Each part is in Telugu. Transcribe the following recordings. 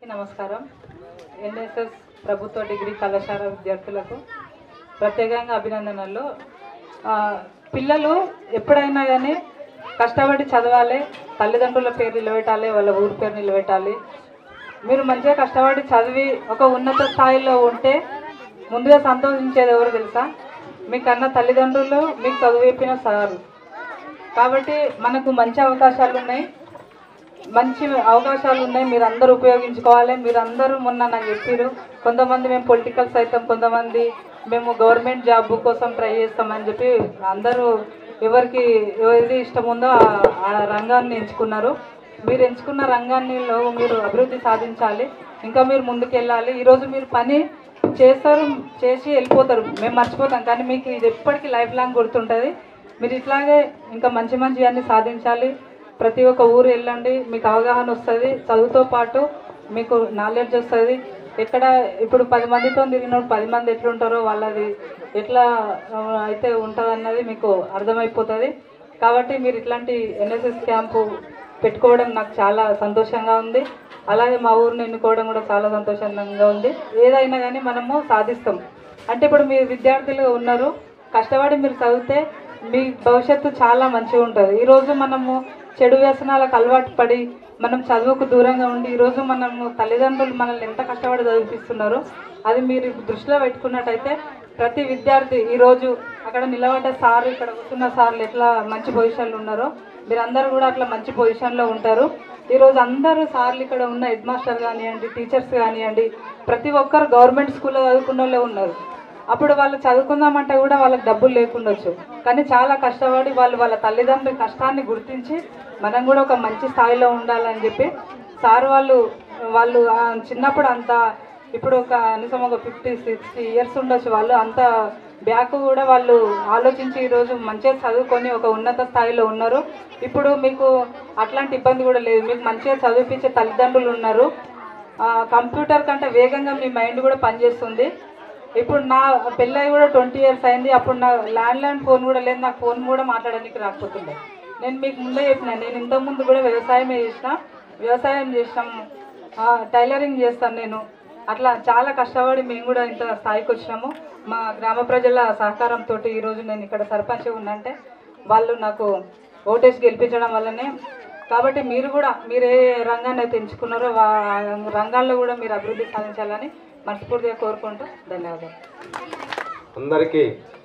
నమస్కారం ఎన్ఎస్ఎస్ ప్రభుత్వ డిగ్రీ కళాశాల విద్యార్థులకు ప్రత్యేకంగా అభినందనలు ఆ, పిల్లలు ఎప్పుడైనా కానీ కష్టపడి చదవాలి తల్లిదండ్రుల పేరు నిలబెట్టాలి వాళ్ళ ఊరి పేరు నిలబెట్టాలి మీరు మంచిగా కష్టపడి చదివి ఒక ఉన్నత స్థాయిలో ఉంటే ముందుగా సంతోషించేది ఎవరు తెలుసా మీకన్నా తల్లిదండ్రులు మీకు చదివిపిన సారు కాబట్టి మనకు మంచి అవకాశాలు ఉన్నాయి మంచి అవకాశాలు ఉన్నాయి మీరు అందరూ ఉపయోగించుకోవాలి మీరు అందరూ మొన్న నాకు చెప్పారు కొంతమంది మేము పొలిటికల్స్ అవుతాం కొంతమంది మేము గవర్నమెంట్ జాబ్ కోసం ట్రై చేస్తామని చెప్పి అందరూ ఎవరికి ఏది ఇష్టం ఉందో ఆ- ఆ రంగాన్ని ఎంచుకున్నారు మీరు ఎంచుకున్న రంగాన్నిలో మీరు అభివృద్ధి సాధించాలి ఇంకా మీరు ముందుకు వెళ్ళాలి ఈరోజు మీరు పని చేస్తారు చేసి వెళ్ళిపోతారు మేము మర్చిపోతాం కానీ మీకు ఇది ఎప్పటికీ లైఫ్ లాంగ్ గుర్తుంటుంది మీరు ఇట్లాగే ఇంకా మంచి మంచి అన్ని సాధించాలి ప్రతి ఒక్క ఊరు వెళ్ళండి మీకు అవగాహన వస్తుంది చదువుతో పాటు మీకు నాలెడ్జ్ వస్తుంది ఎక్కడ ఇప్పుడు పది మందితో తిరిగినప్పుడు పది మంది ఎట్లుంటారో వాళ్ళది ఎట్లా ఆ, అయితే ఉంటుంది అన్నది మీకు అర్థమైపోతుంది కాబట్టి మీరు ఇట్లాంటి ఎన్ఎస్ఎస్ క్యాంపు పెట్టుకోవడం నాకు చాలా సంతోషంగా ఉంది అలాగే మా ఊరిని ఎన్నుకోవడం కూడా చాలా సంతోషంగా ఉంది ఏదైనా కానీ మనము సాధిస్తాం అంటే ఇప్పుడు మీరు విద్యార్థులు ఉన్నారు కష్టపడి మీరు చదివితే మీ భవిష్యత్తు చాలా మంచిగా ఉంటుంది ఈరోజు మనము చెడు వ్యసనాలకు అలవాటు పడి మనం చదువుకు దూరంగా ఉండి ఈరోజు మనము తల్లిదండ్రులు మనల్ని ఎంత కష్టపడి చదివిపిస్తున్నారు అది మీరు దృష్టిలో పెట్టుకున్నట్టయితే ప్రతి విద్యార్థి ఈరోజు అక్కడ నిలబడ్డ సార్ ఇక్కడ కూర్చున్న సార్లు ఎట్లా మంచి పొజిషన్లో ఉన్నారో మీరందరూ కూడా అట్లా మంచి పొజిషన్లో ఉంటారు ఈరోజు అందరూ సార్లు ఇక్కడ ఉన్న హెడ్ మాస్టర్ కానివ్వండి టీచర్స్ కానివ్వండి ప్రతి ఒక్కరు గవర్నమెంట్ స్కూల్లో చదువుకున్న వాళ్ళే ఉన్నారు అప్పుడు వాళ్ళు చదువుకుందామంటే కూడా వాళ్ళకి డబ్బులు లేకుండొచ్చు కానీ చాలా కష్టపడి వాళ్ళు వాళ్ళ తల్లిదండ్రుల కష్టాన్ని గుర్తించి మనం కూడా ఒక మంచి స్థాయిలో ఉండాలని చెప్పి సార్ వాళ్ళు వాళ్ళు ఆ చిన్నప్పుడు అంత ఇప్పుడు ఒక కనీసం ఒక ఫిఫ్టీ సిక్స్టీ ఇయర్స్ ఉండొచ్చు వాళ్ళు అంత బ్యాక్ కూడా వాళ్ళు ఆలోచించి ఈరోజు మంచిగా చదువుకొని ఒక ఉన్నత స్థాయిలో ఉన్నారు ఇప్పుడు మీకు అట్లాంటి ఇబ్బంది కూడా లేదు మీకు మంచిగా చదివిపించే తల్లిదండ్రులు ఉన్నారు ఆ, కంప్యూటర్ కంటే వేగంగా మీ మైండ్ కూడా పనిచేస్తుంది ఇప్పుడు నా పెళ్ళై కూడా ట్వంటీ ఇయర్స్ అయింది అప్పుడు నా ల్యాండ్ లైన్ ఫోన్ కూడా లేదు నాకు ఫోన్ కూడా మాట్లాడడానికి రాకపోతుండే నేను మీకు ముందే చెప్పిన నేను ఇంతకుముందు కూడా వ్యవసాయమే చేసిన వ్యవసాయం చేసినాం ఆ, టైలరింగ్ చేస్తాను నేను అట్లా చాలా కష్టపడి మేము కూడా ఇంత స్థాయికి వచ్చినాము మా గ్రామ ప్రజల సహకారంతో ఈరోజు నేను ఇక్కడ సర్పంచ్ ఉన్నంటే వాళ్ళు నాకు ఓటేసి గెలిపించడం వల్లనే కాబట్టి మీరు కూడా మీరు ఏ రంగాన్ని అయితే ఎంచుకున్నారో ఆ రంగాల్లో కూడా మీరు అభివృద్ధి సాధించాలని మనస్ఫూర్తిగా కోరుకుంటూ ధన్యవాదాలు అందరికీ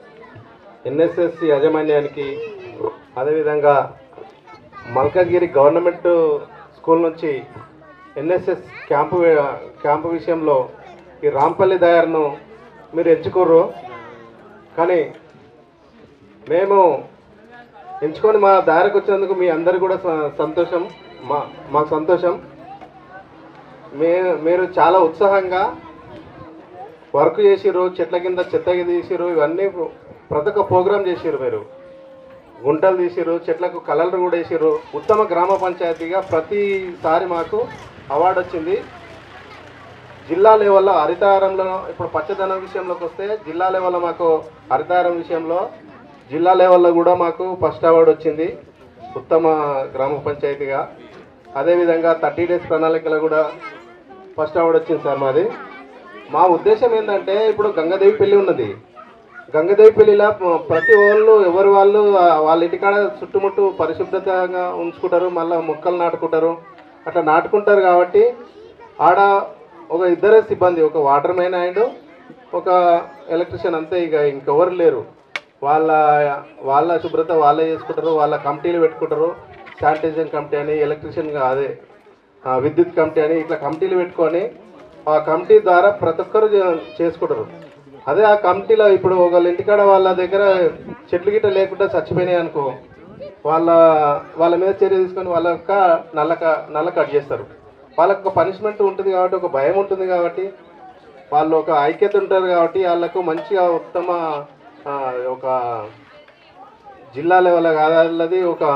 ఎన్ఎస్ఎస్ యాజమాన్యానికి అదేవిధంగా మల్కగిరి గవర్నమెంట్ స్కూల్ నుంచి ఎన్ఎస్ఎస్ క్యాంపు క్యాంపు విషయంలో ఈ రాంపల్లి దయార్ను మీరు ఎంచుకోరు కానీ మేము ఎంచుకొని మా దారికి వచ్చినందుకు మీ అందరు కూడా స- సంతోషం మా మాకు సంతోషం మే మీరు చాలా ఉత్సాహంగా వర్క్ చేసిర్రు చెట్ల కింద చెత్త తీసిర్రు ఇవన్నీ ప్రతి ఒక్క ప్రోగ్రామ్ చేసిర్రు మీరు గుంటలు తీసిర్రు చెట్లకు కలర్లు కూడా వేసిర్రు ఉత్తమ గ్రామ పంచాయతీగా ప్రతిసారి మాకు అవార్డు వచ్చింది జిల్లా లెవెల్లో హరితహారంలో ఇప్పుడు పచ్చదనం విషయంలోకి వస్తే జిల్లా లెవెల్లో మాకు హరితహారం విషయంలో జిల్లా లెవెల్లో కూడా మాకు ఫస్ట్ అవార్డు వచ్చింది ఉత్తమ గ్రామ పంచాయతీగా అదేవిధంగా థర్టీ డేస్ ప్రణాళికలో కూడా ఫస్ట్ అవార్డు వచ్చింది సార్ మాది మా ఉద్దేశం ఏంటంటే ఇప్పుడు గంగాదేవి పెళ్లి ఉన్నది గంగాదేవి పెళ్లిలో ప- ప్రతి వాళ్ళు ఎవరి వాళ్ళు ఆ, వాళ్ళ ఇంటికాడ చుట్టుముట్టు పరిశుభ్రతగా ఉంచుకుంటారు మళ్ళీ మొక్కలు నాటుకుంటారు అట్లా నాటుకుంటారు కాబట్టి ఆడ ఒక ఇద్దరే సిబ్బంది ఒక వాటర్ మ్యాన్ అండ్ ఒక ఎలక్ట్రిషియన్ అంతే ఇక ఇంకెవరు లేరు వాళ్ళ వాళ్ళ శుభ్రత వాళ్ళే చేసుకుంటారు వాళ్ళ కమిటీలు పెట్టుకుంటారు శానిటైజేషన్ కమిటీ అని ఎలక్ట్రిషియన్ అదే ఆ, విద్యుత్ కమిటీ అని ఇట్లా కమిటీలు పెట్టుకొని ఆ కమిటీ ద్వారా ప్రతి ఒక్కరు చే- చేసుకుంటారు అదే ఆ కమిటీలో ఇప్పుడు ఒకళ్ళ ఇంటికాడ వాళ్ళ దగ్గర చెట్లు గిట్ట లేకుండా చచ్చిపోయినాయి అనుకో వాళ్ళ వాళ్ళ మీద చర్య తీసుకొని వాళ్ళ యొక్క నల్ల క- నల్ల కట్ చేస్తారు వాళ్ళకి ఒక పనిష్మెంట్ ఉంటుంది కాబట్టి ఒక భయం ఉంటుంది కాబట్టి వాళ్ళు ఒక ఐక్యత ఉంటారు కాబట్టి వాళ్ళకు మంచిగా ఉత్తమ ఆ, ఒక జిల్లా లెవెల్ కాదన్నది ఒక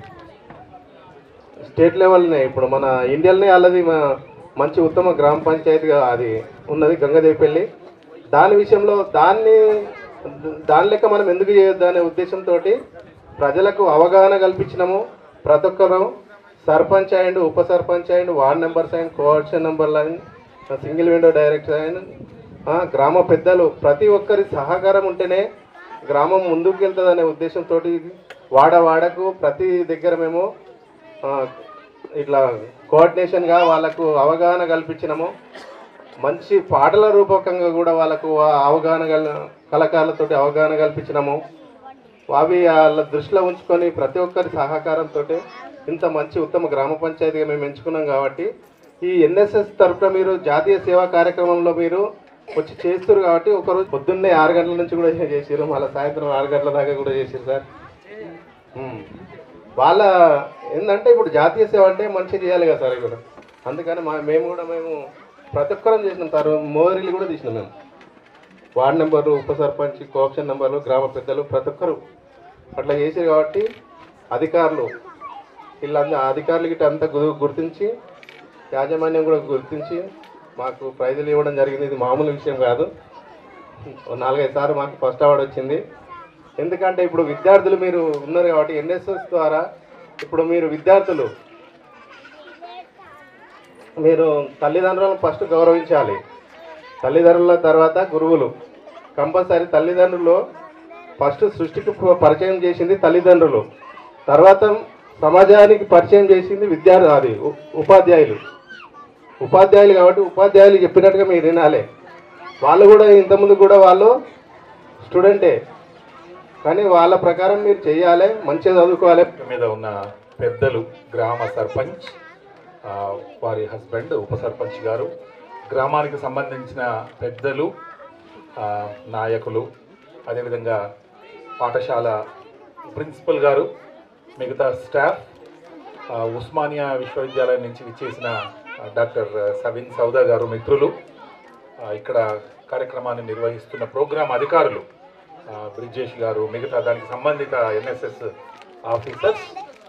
స్టేట్ లెవెల్నే ఇప్పుడు మన ఇండియాలోనే వాళ్ళది మ- మంచి ఉత్తమ గ్రామ పంచాయతీగా అది ఉన్నది గంగదేవిపల్లి దాని విషయంలో దాన్ని దాని లెక్క మనం ఎందుకు చేయొద్దు అనే ఉద్దేశంతో ప్రజలకు అవగాహన కల్పించినాము ప్రతి ఒక్కరు సర్పంచ్ అండ్ ఉప sarpanch and ward members and coordination నెంబర్లు అని సింగిల్ విండో డైరెక్టర్ అండ్ ఆ, గ్రామ పెద్దలు ప్రతి ఒక్కరి సహకారం ఉంటేనే గ్రామం ముందుకు వెళ్తుంది అనే ఉద్దేశంతో వాడ వాడకు ప్రతి దగ్గర మేము ఆ, ఇట్లా కోఆర్డినేషన్గా వాళ్ళకు అవగాహన కల్పించినాము మంచి పాటల రూపకంగా కూడా వాళ్ళకు ఆ అవగాహన గల కళాకారులతోటి అవగాహన కల్పించినాము అవి వాళ్ళ దృష్టిలో ఉంచుకొని ప్రతి ఒక్కరి సహకారంతో ఇంత మంచి ఉత్తమ గ్రామ పంచాయతీగా మేము ఎంచుకున్నాం కాబట్టి ఈ ఎన్ఎస్ఎస్ తరఫున మీరు జాతీయ సేవా కార్యక్రమంలో మీరు వచ్చి చేస్తారు కాబట్టి ఒకరోజు పొద్దున్నే ఆరు గంటల నుంచి కూడా చేసారు మళ్ళీ సాయంత్రం ఆరు గంటల దాకా కూడా చేసారు సార్ ఉమ్. వాళ్ళ ఏంటంటే ఇప్పుడు జాతీయ సేవ అంటే మంచి చేయాలి కదా సార్ ఇప్పుడు అందుకని మా మేము కూడా మేము ప్రతి ఒక్కరం చేసినాం సార్ మోరీలు కూడా తీసినాం మేము వార్డ్ నెంబరు ఉప సర్పంచ్ కోఆప్షన్ నెంబర్లు గ్రామ పెద్దలు ప్రతి ఒక్కరు అట్లా చేసారు కాబట్టి అధికారులు వీళ్ళందరూ అధికారులు గిట్ట అంతా గు- గుర్తించి యాజమాన్యం కూడా గుర్తించి మాకు ప్రైజులు ఇవ్వడం జరిగింది ఇది మామూలు విషయం కాదు ఓ నాలుగైదు సార్లు మాకు ఫస్ట్ అవార్డు వచ్చింది ఎందుకంటే ఇప్పుడు విద్యార్థులు మీరు ఉన్నారు కాబట్టి ఎన్ఎస్ఎస్ ద్వారా ఇప్పుడు మీరు విద్యార్థులు మీరు తల్లిదండ్రులను ఫస్ట్ గౌరవించాలి తల్లిదండ్రుల తర్వాత గురువులు కంపల్సరీ తల్లిదండ్రులు ఫస్ట్ సృష్టికి ప- పరిచయం చేసింది తల్లిదండ్రులు తర్వాత సమాజానికి పరిచయం చేసింది విద్యార్థి అది ఉ- ఉపాధ్యాయులు ఉపాధ్యాయులు కాబట్టి ఉపాధ్యాయులు చెప్పినట్టుగా మీరు వినాలి వాళ్ళు కూడా ఇంతకుముందు కూడా వాళ్ళు స్టూడెంటే కానీ వాళ్ళ ప్రకారం మీరు చేయాలి మంచిగా చదువుకోవాలి మీద ఉన్న పెద్దలు గ్రామ సర్పంచ్ ఆ, వారి హస్బెండ్ ఉప సర్పంచ్ గారు గ్రామానికి సంబంధించిన పెద్దలు ఆ, నాయకులు అదేవిధంగా పాఠశాల ప్రిన్సిపల్ గారు మిగతా స్టాఫ్ ఆ, ఉస్మానియా విశ్వవిద్యాలయం నుంచి విచ్చేసిన ఆ, డాక్టర్ సవిన్ సౌదా గారు మిత్రులు ఆ, ఇక్కడ కార్యక్రమాన్ని నిర్వహిస్తున్న ప్రోగ్రాం అధికారులు ఆ, బ్రిజేష్ గారు మిగతా దానికి సంబంధిత NSS officers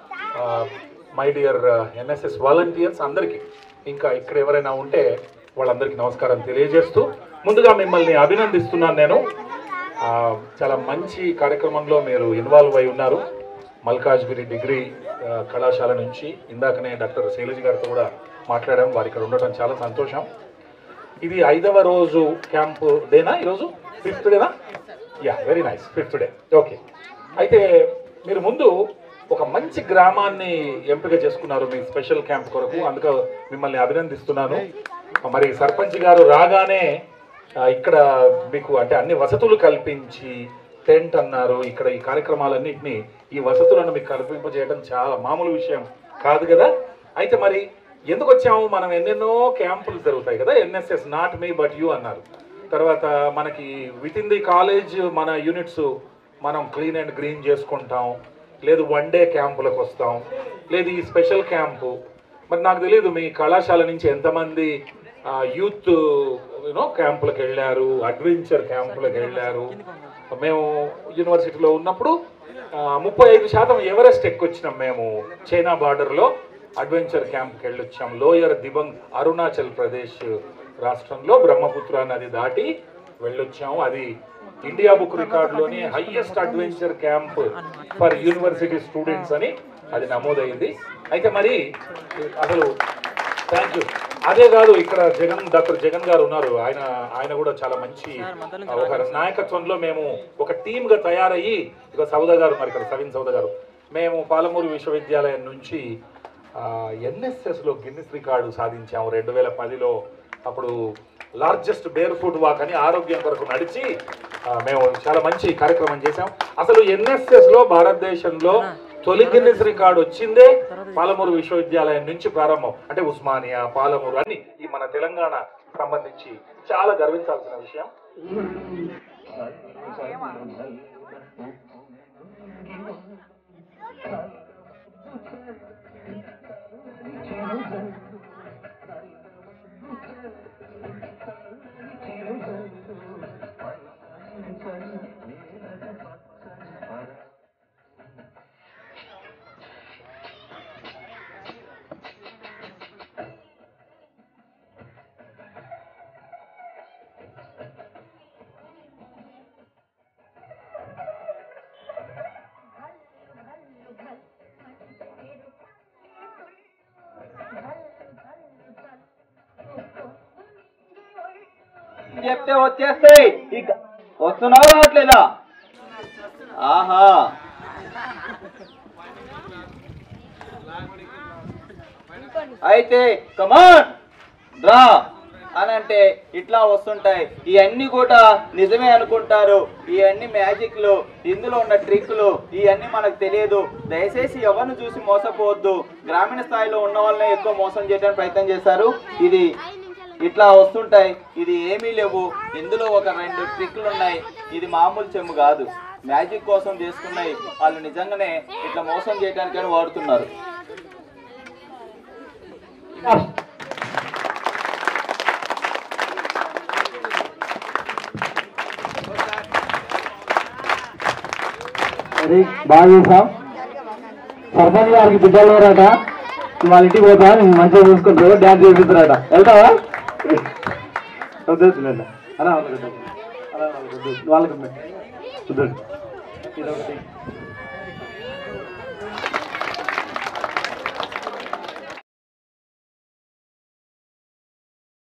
my dear NSS volunteers అందరికీ ఇంకా ఇక్కడ ఎవరైనా ఉంటే వాళ్ళందరికీ నమస్కారం తెలియజేస్తూ ముందుగా మిమ్మల్ని అభినందిస్తున్నాను నేను ఆ, చాలా మంచి కార్యక్రమంలో మీరు ఇన్వాల్వ్ అయి ఉన్నారు మల్కాజ్గిరి డిగ్రీ ఆ, కళాశాల నుంచి ఇందాకనే డాక్టర్ శైలజ గారితో కూడా మాట్లాడాం వారు ఇక్కడ ఉండటం చాలా సంతోషం ఇది ఐదవ రోజు క్యాంప్ డేనా ఈరోజు ఫిఫ్త్ డేనా yeah very nice fifth day okay అయితే మీరు ముందు ఒక మంచి గ్రామాన్ని ఎంపిక చేసుకున్నారు మీ స్పెషల్ క్యాంప్ కొరకు అందుకు మిమ్మల్ని అభినందిస్తున్నాను మరి సర్పంచ్ గారు రాగానే ఆ, ఇక్కడ మీకు అంటే అన్ని వసతులు కల్పించి టెంట్ అన్నారు ఇక్కడ ఈ కార్యక్రమాలన్నింటినీ ఈ వసతులను మీకు కల్పింపజేయడం చాలా మామూలు విషయం కాదు కదా అయితే మరి ఎందుకు వచ్చాము మనం ఎన్నెన్నో క్యాంపులు జరుగుతాయి కదా NSS not me but you అన్నారు తర్వాత మనకి విత్ ఇన్ ది కాలేజ్ మన యూనిట్స్ మనం క్లీన్ అండ్ గ్రీన్ చేసుకుంటాం లేదు వన్ డే క్యాంపులకు వస్తాం లేదు ఈ స్పెషల్ క్యాంపు మరి నాకు తెలియదు మీ కళాశాల నుంచి ఎంతమంది యూత్ యూనో క్యాంపులకు వెళ్ళారు అడ్వెంచర్ క్యాంపులకు వెళ్ళారు మేము యూనివర్సిటీలో ఉన్నప్పుడు ఆ, ముప్పై ఐదు శాతం ఎవరెస్ట్ ఎక్కొచ్చినాం మేము చైనా బార్డర్లో అడ్వెంచర్ క్యాంప్కి వెళ్ళొచ్చాం లోయర్ దిబంగ్ అరుణాచల్ ప్రదేశ్ రాష్ట్రంలో బ్రహ్మపుత్ర నది దాటి వెళ్ళొచ్చాము అది ఇండియా బుక్ రికార్డులోని highest adventure camp for university students అని అది నమోదైంది అయితే మరి అసలు థ్యాంక్ యూ అదే కాదు ఇక్కడ జగన్ డాక్టర్ జగన్ గారు ఉన్నారు ఆయన ఆయన కూడా చాలా మంచి ఆ, ఒక నాయకత్వంలో మేము ఒక టీమ్ గా తయారయ్యి ఇక సౌద గారు మరి ఇక్కడ సవిన్ సౌద గారు మేము పాలమూరు విశ్వవిద్యాలయం నుంచి ఎన్ఎస్ఎస్ లో గిన్నిస్ రికార్డు సాధించాము రెండు వేల పదిలో అప్పుడు లార్జెస్ట్ బేర్ ఫుడ్ వాక్ అని ఆరోగ్యం కొరకు నడిచి ఆ, మేము చాలా మంచి కార్యక్రమం చేశాం అసలు ఎన్ఎస్ఎస్ లో భారతదేశంలో తొలి గిన్నిస్ రికార్డు వచ్చిందే పాలమూరు విశ్వవిద్యాలయం నుంచి ప్రారంభం అంటే ఉస్మానియా పాలమూరు అన్ని ఈ మన తెలంగాణ సంబంధించి చాలా గర్వించాల్సిన విషయం చెప్తే వచ్చేస్తాయి ఇక వస్తున్నావు రావట్లేదా ఆహా అయితే కమాన్ రా అని అంటే ఇట్లా వస్తుంటాయి ఇవన్నీ కూడా నిజమే అనుకుంటారు ఇవన్నీ మ్యాజిక్లు ఇందులో ఉన్న ట్రిక్లు ఇవన్నీ మనకు తెలియదు దయచేసి ఎవరిని చూసి మోసపోవద్దు గ్రామీణ స్థాయిలో ఉన్న వాళ్ళనే ఎక్కువ మోసం చేయడానికి ప్రయత్నం చేశారు ఇది ఇట్లా వస్తుంటాయి ఇది ఏమీ లేవు ఇందులో ఒక రెండు ట్రిక్లు ఉన్నాయి ఇది మామూలు చెమ్ము కాదు మ్యాజిక్ కోసం చేసుకున్నాయి వాళ్ళు నిజంగానే ఇట్లా మోసం చేయడానికని వాడుతున్నారు అది బాగా చేసాం సర్పంచ్ గారికి బిడ్డలు లేరట వాళ్ళ ఇంటికి పోతా నేను మంచిగా చూసుకుంటారు డ్యాన్స్ చేపిస్తారట వెళ్తావా వద్దులేండి అలా వాళ్ళకి వద్దు. అలా వాళ్ళకి వద్దు. వాళ్ళకి వద్దు. వద్దు. ఇదొకటి